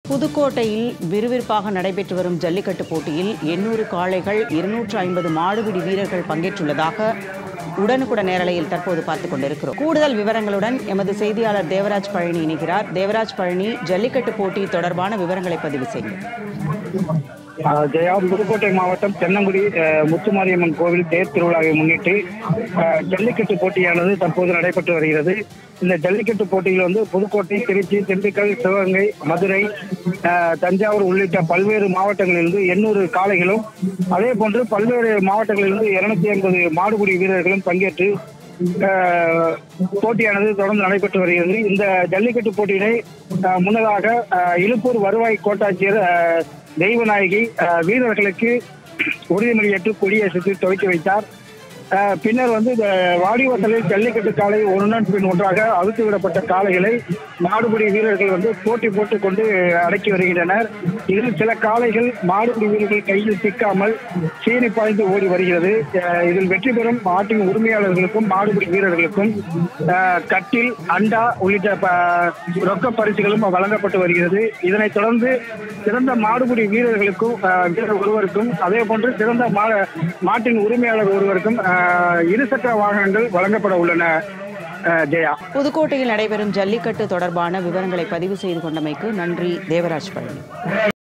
புதுக்கோட்டையில் விறுவிறுப்பாக நடைபெற்று வரும் ஜல்லிக்கட்டு போட்டியில் எண்ணூறு காளைகள் இருநூற்று ஐம்பது மாடுபிடி வீரர்கள் பங்கேற்றுள்ளதாக உடனுக்குடன் நேரலையில் தற்போது பார்த்துக் கொண்டிருக்கிறோம் கூடுதல் விவரங்களுடன் எமது செய்தியாளர் தேவராஜ் பழனி இணைகிறார் தேவராஜ் பழனி ஜல்லிக்கட்டு போட்டி தொடர்பான விவரங்களை பதிவு செய்யும் ஆஹ் ஜெயா புதுக்கோட்டை மாவட்டம் தென்னங்குடி ஆஹ் முத்துமாரியம்மன் கோவில் தேர் திருவிழாவை முன்னிட்டு ஆஹ் ஜல்லிக்கட்டு போட்டியானது தற்போது நடைபெற்று வருகிறது இந்த ஜல்லிக்கட்டு போட்டியில் வந்து புதுக்கோட்டை திருச்சி திண்டுக்கல் சிவகங்கை மதுரை ஆஹ் தஞ்சாவூர் உள்ளிட்ட பல்வேறு மாவட்டங்களிலிருந்து எண்ணூறு காளைகளும் அதே போன்று பல்வேறு மாவட்டங்களிலிருந்து இருநூத்தி ஐம்பது மாடுபிடி வீரர்களும் பங்கேற்று ஆஹ் போட்டியானது தொடர்ந்து நடைபெற்று வருகிறது இந்த ஜல்லிக்கட்டு போட்டியினை ஆஹ் முன்னதாக ஆஹ் இலுப்பூர் வருவாய் கோட்டாட்சியர் ஆஹ் தெய்வநாயகி ஆஹ் வீரர்களுக்கு உறுதிமொழி ஏற்று கொடியேற்றத்தை துவக்கி வைத்தார் ஆஹ் பின்னர் வந்து இந்த வாடிவாசலில் ஜல்லிக்கட்டு காளை ஒன்றுடன் பின் ஒன்றாக அவிழ்த்து விடப்பட்ட காளைகளை மாடுபிடி வீரர்கள் வந்து போட்டி போட்டுக் கொண்டு அடக்கி வருகின்றனர் இதில் சில காளைகள் மாடுபிடி வீரர்கள் கையில் சிக்காமல் சீனி பாய்ந்து ஓடி வருகிறது ஆஹ் இதில் வெற்றி பெறும் மாட்டின் உரிமையாளர்களுக்கும் மாடுபிடி வீரர்களுக்கும் ஆஹ் கட்டில் அண்டா உள்ளிட்ட ப- ரொக்க பரிசுகளும் வழங்கப்பட்டு வருகிறது இதனைத் தொடர்ந்து சிறந்த மாடுபிடி வீரர்களுக்கும் ஆஹ் வீரர் ஒருவருக்கும் அதே போன்று சிறந்த மா மாட்டின் உரிமையாளர் ஒருவருக்கும் ஆஹ் இருசக்கர வாகனங்கள் வழங்கப்பட உள்ளன ஆஹ் ஜெயா புதுக்கோட்டையில் நடைபெறும் ஜல்லிக்கட்டு தொடர்பான விவரங்களை பதிவு செய்து கொண்டமைக்கு நன்றி தேவராஜ் பழனி